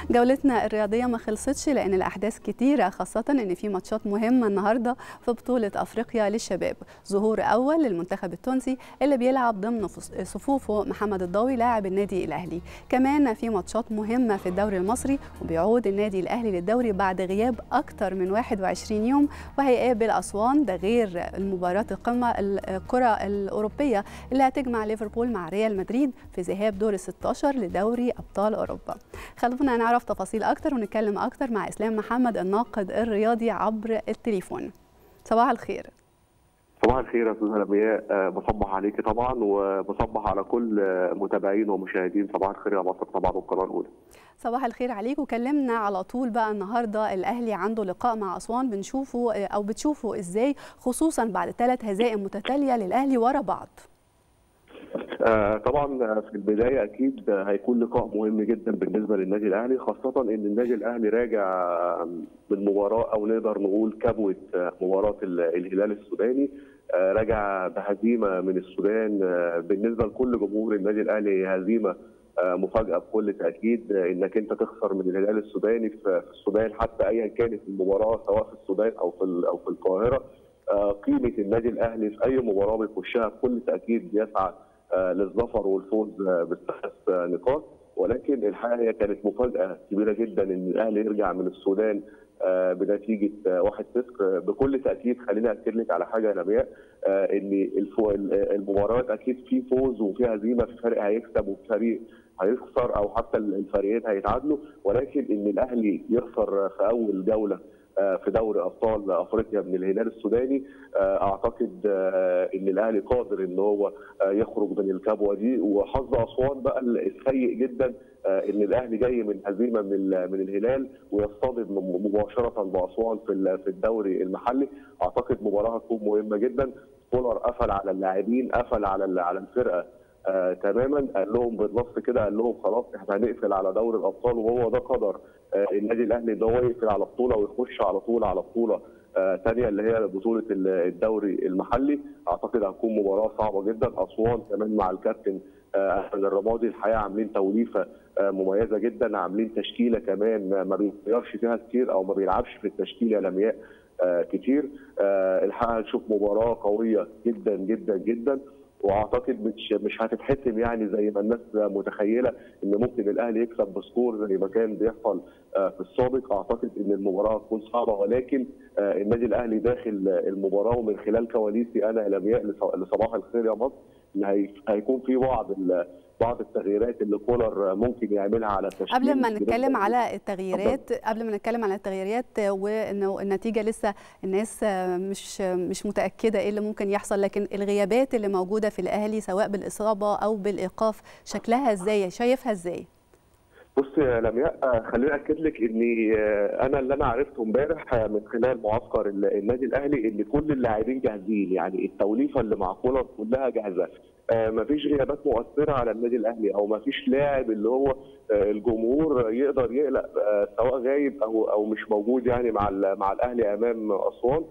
جولتنا الرياضيه ما خلصتش لان الاحداث كتيره خاصه ان في ماتشات مهمه النهارده في بطوله افريقيا للشباب ظهور اول للمنتخب التونسي اللي بيلعب ضمن صفوفه محمد الضاوي لاعب النادي الاهلي كمان في ماتشات مهمه في الدوري المصري وبيعود النادي الاهلي للدوري بعد غياب اكتر من 21 يوم وهيقابل اسوان ده غير المباراه القمه الكره الاوروبيه اللي هتجمع ليفربول مع ريال مدريد في ذهاب دور ال 16 لدوري ابطال اوروبا خلونا نعرف تفاصيل اكتر ونتكلم اكتر مع اسلام محمد الناقد الرياضي عبر التليفون صباح الخير صباح الخير يا استاذه لمياء بصبح عليكي طبعا وبصبح على كل متابعين ومشاهدين صباح الخير يا مصر طبعا والقناه الاولى صباح الخير عليك وكلمنا على طول بقى النهارده الاهلي عنده لقاء مع اسوان بنشوفه او بتشوفه ازاي خصوصا بعد ثلاث هزائم متتاليه للاهلي ورا بعض آه طبعا في البدايه اكيد هيكون لقاء مهم جدا بالنسبه للنادي الاهلي خاصه ان النادي الاهلي راجع من مباراه او نقدر نقول كبوه مباراه الهلال السوداني آه راجع بهزيمه من السودان آه بالنسبه لكل جمهور النادي الاهلي هزيمه مفاجاه بكل تاكيد انك انت تخسر من الهلال السوداني في السودان حتى ايا كانت المباراه سواء في السودان او في او في القاهره قيمه النادي الاهلي في اي مباراه بيخشها بكل تاكيد بيسعى للظفر والفوز بالثلاث نقاط ولكن الحقيقه هي كانت مفاجاه كبيره جدا ان الاهلي يرجع من السودان بنتيجه 1-0 بكل تاكيد خليني اكد لك على حاجه يا نبياء ان المباريات اكيد في فوز وفي هزيمه في فريق هيكسب وفي فريق هيخسر او حتى الفريقين هيتعادلوا ولكن ان الاهلي يخسر في اول جوله في دوري ابطال افريقيا من الهلال السوداني اعتقد ان الاهلي قادر ان هو يخرج من الكبوه دي وحظ اسوان بقى السيء جدا ان الاهلي جاي من هزيمه من من الهلال ويصطدم مباشره باسوان في في الدوري المحلي اعتقد مباراه هتكون مهمه جدا كولر قفل على اللاعبين قفل على على الفرقه آه تماما قال لهم بالنص كده قال لهم خلاص احنا هنقفل على دوري الابطال وهو ده قدر آه النادي الاهلي ان هو يقفل على بطوله ويخش على طول على بطوله ثانيه آه اللي هي بطوله الدوري المحلي اعتقد هتكون مباراه صعبه جدا اسوان كمان مع الكابتن احمد الرمادي الحقيقه عاملين توليفه مميزه جدا عاملين تشكيله كمان ما بيغيرش فيها كتير او ما بيلعبش في التشكيله لمياء كتير الحقيقه هنشوف مباراه قويه جدا جدا جدا واعتقد مش مش هتتحسم يعني زي ما الناس متخيله ان ممكن الاهلي يكسب بسكور زي ما كان بيحصل في السابق اعتقد ان المباراه هتكون صعبه ولكن النادي الاهلي داخل المباراه ومن خلال كواليسي انا الامياء لصباح الخير يا مصر ان هيكون في بعض بعض التغييرات اللي كولر ممكن يعملها على التشكيل قبل ما نتكلم على التغييرات قبل ما نتكلم على التغييرات وانه النتيجه لسه الناس مش مش متاكده ايه اللي ممكن يحصل لكن الغيابات اللي موجوده في الاهلي سواء بالاصابه او بالايقاف شكلها ازاي شايفها ازاي بص يا لمياء خليني اكد لك اني انا اللي انا عرفته امبارح من خلال معسكر النادي الاهلي ان كل اللاعبين جاهزين يعني التوليفه اللي مع كولر كلها جاهزه ما فيش غيابات مؤثره على النادي الاهلي او ما فيش لاعب اللي هو الجمهور يقدر يقلق سواء غايب او او مش موجود يعني مع مع الاهلي امام اسوان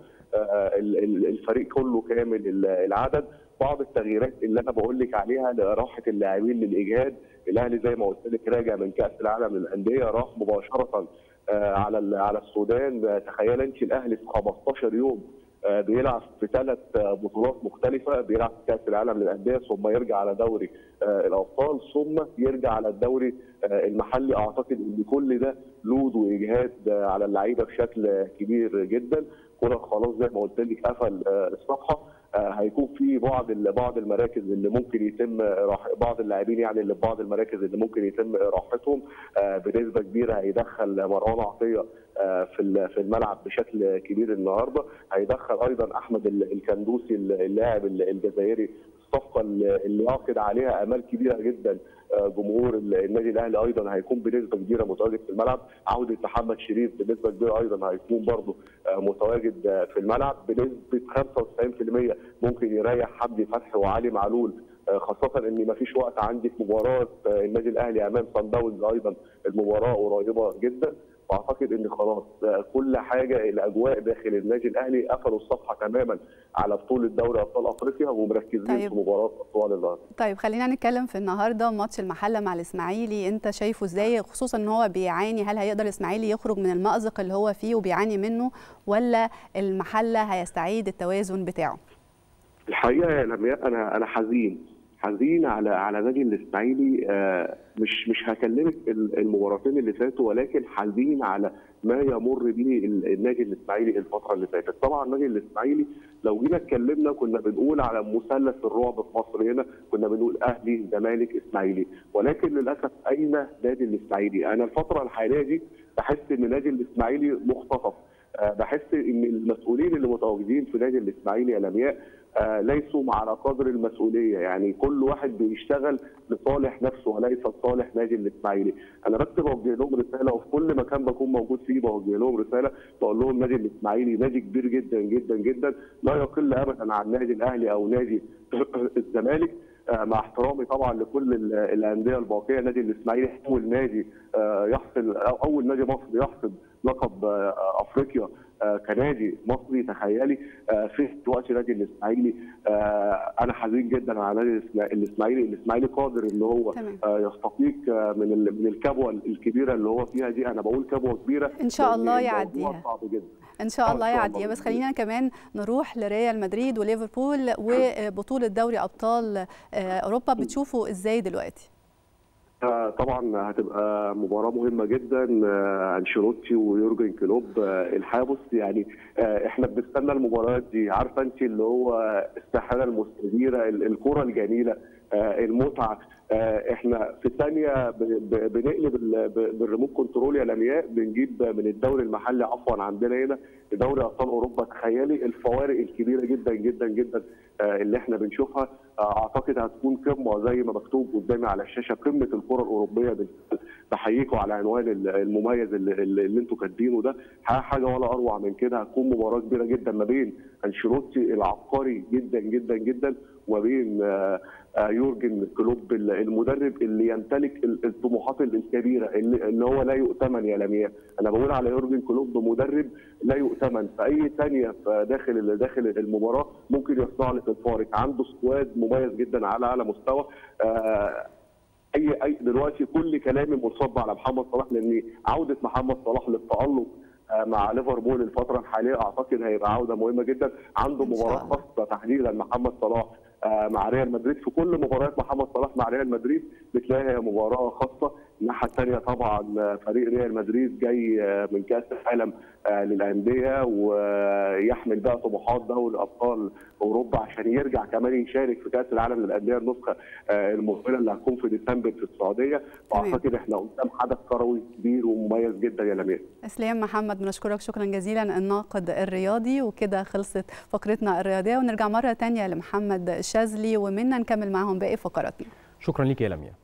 الفريق كله كامل العدد بعض التغييرات اللي انا بقول لك عليها لراحه اللاعبين للاجهاد الاهلي زي ما قلت لك راجع من كاس العالم للانديه راح مباشره على على السودان تخيل انت الاهلي في 15 يوم بيلعب في ثلاث بطولات مختلفه بيلعب في كاس العالم للانديه ثم يرجع على دوري الابطال ثم يرجع على الدوري المحلي اعتقد ان كل ده لود واجهاد على اللعيبه بشكل كبير جدا كولر خلاص زي ما قلت لك قفل الصفحه هيكون في بعض بعض المراكز اللي ممكن يتم راح بعض اللاعبين يعني اللي في بعض المراكز اللي ممكن يتم راحتهم بنسبه كبيره هيدخل مروان عطيه في في الملعب بشكل كبير النهارده هيدخل ايضا احمد الكندوسي اللاعب الجزائري الصفقه اللي يعقد عليها امال كبيره جدا جمهور النادي الاهلي ايضا هيكون بنسبه كبيره متواجد في الملعب عوده محمد شريف بنسبه كبيره ايضا هيكون برضه متواجد في الملعب بنسبه 95% ممكن يريح حمدي فتحي وعلي معلول خاصة ان ما فيش وقت عندي في مباراة النادي الاهلي امام صن داونز ايضا المباراة قريبة جدا واعتقد ان خلاص كل حاجه الاجواء داخل النادي الاهلي قفلوا الصفحه تماما على بطوله دوري ابطال افريقيا ومركزين طيب. في مباراه اسوان النهارده طيب خلينا نتكلم في النهارده ماتش المحله مع الاسماعيلي انت شايفه ازاي خصوصا ان هو بيعاني هل هيقدر الاسماعيلي يخرج من المأزق اللي هو فيه وبيعاني منه ولا المحله هيستعيد التوازن بتاعه الحقيقه يا لمياء انا انا حزين حزين على على نادي الاسماعيلي آه، مش مش هكلمك ال- المباراتين اللي فاتوا ولكن حزين على ما يمر به ال- النادي الاسماعيلي الفتره اللي فاتت طبعا النادي الاسماعيلي لو جينا اتكلمنا كنا بنقول على مثلث الرعب في مصر هنا كنا بنقول اهلي زمالك اسماعيلي ولكن للاسف اين نادي الاسماعيلي انا الفتره الحاليه دي بحس ان نادي الاسماعيلي مختطف آه، بحس ان المسؤولين اللي متواجدين في نادي الاسماعيلي يا لمياء آه، ليسوا على قدر المسؤوليه يعني كل واحد بيشتغل لصالح نفسه وليس لصالح نادي الاسماعيلي انا بس بوجه لهم رساله وفي كل مكان بكون موجود فيه بوجه لهم رساله بقول لهم نادي الاسماعيلي نادي كبير جدا جدا جدا لا يقل ابدا عن نادي الاهلي او نادي الزمالك آه، مع احترامي طبعا لكل ال- الانديه الباقيه نادي الاسماعيلي اول نادي آه، يحصل أو اول نادي مصري يحصد لقب آه، افريقيا آه، كنادي مصري تخيلي آه، في وقت نادي الاسماعيلي آه، انا حزين جدا على نادي الإسما- الاسماعيلي الاسماعيلي قادر ان هو تمام. آه، يستفيق آه، من ال- من الكبوه الكبيره اللي هو فيها دي انا بقول كبوه كبيره إن شاء لأن الله الموضوع يعديها. صعب جدا ان شاء آه، الله إن شاء يعديها الله بس بإذن خلينا كمان نروح لريال مدريد وليفربول وبطوله دوري ابطال آه، اوروبا بتشوفوا ازاي دلوقتي آه، طبعا هتبقى مباراه مهمه جدا آه، انشيلوتي ويورجن كلوب آه، الحقيقه بص يعني آه، احنا بنستنى المباريات دي عارفه انت اللي هو الساحره المستديره ال- الكره الجميله آه، المتعه آه، احنا في ثانيه ب- ب- بنقلب ال- ب- بالريموت كنترول يا لمياء بنجيب من الدوري المحلي عفوا عندنا هنا لدوري ابطال اوروبا تخيلي الفوارق الكبيره جدا جدا جدا آه، اللي احنا بنشوفها آه، اعتقد هتكون قمه زي ما مكتوب قدامي على الشاشه قمه الكره الاوروبيه بالفعل. بحييكم على عنوان ال- المميز اللي, اللي اللي انتم كاتبينه ده ح- حاجه ولا اروع من كده هتكون مباراه كبيره جدا ما بين انشيلوتي العبقري جدا جدا جدا وما بين آه، آه، يورجن كلوب ال- المدرب اللي يمتلك ال- الطموحات ال- الكبيره اللي, اللي هو لا يؤتمن يا لمياء انا بقول على يورجن كلوب مدرب لا يؤتمن في اي ثانيه في داخل ال- داخل المباراه ممكن يصنع لك الفارق عنده سكواد مميز جدا على اعلى مستوى آه، اي اي دلوقتي كل كلامي منصب على محمد صلاح لان عوده محمد صلاح للتالق آه، مع ليفربول الفتره الحاليه اعتقد هيبقى عوده مهمه جدا عنده إن شاء مباراه الله. خاصه تحديدا محمد صلاح آه، مع ريال مدريد في كل مباريات محمد صلاح مع ريال مدريد بتلاقيها هي مباراه خاصه الناحيه الثانيه طبعا آه، فريق ريال مدريد جاي آه، من كاس العالم آه، للانديه ويحمل بقى طموحات دوري ابطال اوروبا عشان يرجع كمان يشارك في كاس العالم للانديه النسخه آه، المقبله اللي هتكون في ديسمبر في السعوديه واعتقد احنا قدام حدث كروي كبير ومميز جدا يا لمياء اسلام محمد بنشكرك شكرا جزيلا الناقد الرياضي وكده خلصت فقرتنا الرياضيه ونرجع مره تانية لمحمد الشاذلي ومنا نكمل معهم باقي فقراتنا شكرا ليك يا لميا